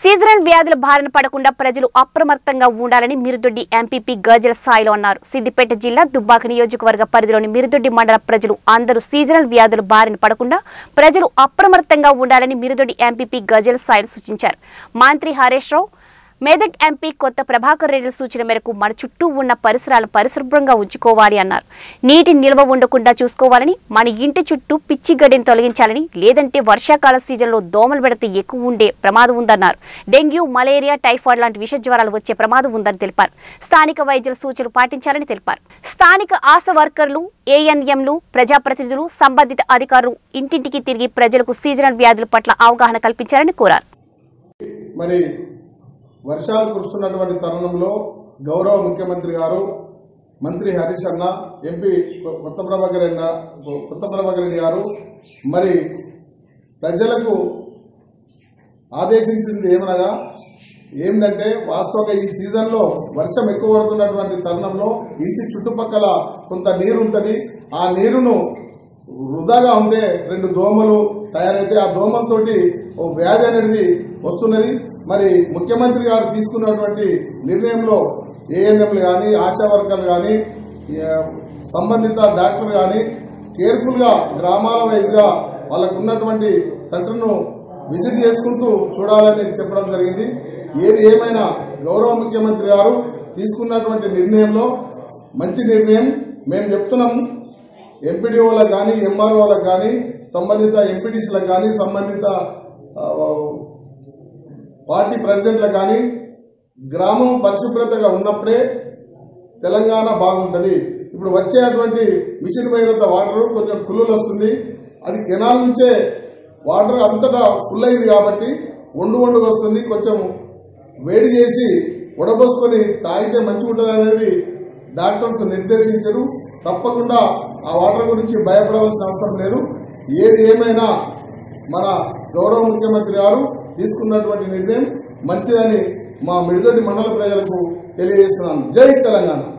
seasonal వ్యాధుల బారిన పడకుండా ప్రజలు అప్రమత్తంగా ఉండాలని మిరుదొడ్డి ఎంపీపీ గజల సాయిలో అన్నారు సిద్దిపేట జిల్లా దుబ్బాక నియోజకవర్గ పరిధిలోని మిరుదొడ్డి మండల ప్రజలు అందరూ సీజనల్ వ్యాధుల బారిన పడకుండా ప్రజలు అప్రమత్తంగా ఉండాలని మిరుదొడ్డి ఎంపీపీ గజల సాయిలు సూచించారు మంత్రి హరీష్ రావు మెదక్ ఎంపీ కొత్త ప్రభాకర్ రెడ్డి సూచన మేరకు మన చుట్టూ ఉన్న పరిసరాలను పరిశుభ్రంగా ఉంచుకోవాలి అన్నారు నీటి నిల్వ ఉండకుండా చూసుకోవాలని మన ఇంటి చుట్టూ పిచ్చి గడ్డిని తొలగించాలని లేదంటే వర్షాకాల సీజన్లో దోమలు పెడితే ఎక్కువ ఉండే ప్రమాదం ఉందన్నారు డెంగ్యూ మలేరియా టైఫాయిడ్ లాంటి విష జ్వరాలు వచ్చే ప్రమాదం ఉందని తెలిపారు స్థానిక వైద్యుల సూచనలు పాటించాలని తెలిపారు స్థానిక ఆశ వర్కర్లు ఏఎన్ఎంలు ప్రజాప్రతినిధులు సంబంధిత అధికారులు ఇంటింటికి తిరిగి ప్రజలకు సీజనల్ వ్యాధుల పట్ల అవగాహన కల్పించాలని కోరారు మరి వర్షాలు కురుస్తున్నటువంటి తరుణంలో గౌరవ ముఖ్యమంత్రి గారు మంత్రి హరీష్ అన్న ఎంపీ కొత్త ప్రభాకర్ అన్న కొత్త ప్రభాకర్ రెడ్డి గారు మరి ప్రజలకు ఆదేశించింది ఏమనగా ఏంటంటే వాస్తవంగా ఈ సీజన్లో వర్షం ఎక్కువ పడుతున్నటువంటి తరుణంలో ఇంటి చుట్టుపక్కల కొంత నీరు ఉంటుంది ఆ నీరును వృధాగా ఉండే రెండు దోమలు తయారైతే ఆ దోమలతోటి ఓ వ్యాధి అనేది వస్తున్నది మరి ముఖ్యమంత్రి గారు తీసుకున్నటువంటి నిర్ణయంలో ఏఎన్ఎంలు కానీ ఆశా వర్కర్లు కానీ సంబంధిత డాక్టర్ కానీ కేర్ఫుల్ గా గ్రామాల వైజ్ గా వాళ్ళకు ఉన్నటువంటి సెంటర్ను విజిట్ చేసుకుంటూ చూడాలని చెప్పడం జరిగింది ఏది ఏమైనా గౌరవ ముఖ్యమంత్రి గారు తీసుకున్నటువంటి నిర్ణయంలో మంచి నిర్ణయం మేము చెప్తున్నాం ఎంపీడీఓలకు కానీ ఎంఆర్ఓలకు కానీ సంబంధిత ఎంపీటీసీలకు కానీ సంబంధిత ఆ, పార్టీ ప్రెసిడెంట్లకు కానీ గ్రామం పరిశుభ్రతగా ఉన్నప్పుడే తెలంగాణ బాగుంటది ఇప్పుడు వచ్చేటువంటి మిషన్ భైరత వాటర్ కొంచెం కుల్లులు వస్తుంది అది కెనాల్ నుంచే వాటర్ అంతటా ఫుల్ అయింది కాబట్టి వండు వండుకు వస్తుంది కొంచెం వేడి చేసి ఉడబోసుకొని తాగితే మంచిగా ఉంటుంది అనేది డాక్టర్స్ నిర్దేశించారు తప్పకుండా ఆ వాటర్ గురించి భయపడవలసిన అవసరం లేదు ఏది ఏమైనా మన గౌరవ ముఖ్యమంత్రి గారు తీసుకున్నటువంటి నిర్ణయం మంచిదని మా మిడిదొడ్డి మండల ప్రజలకు తెలియజేస్తున్నాను జై తెలంగాణ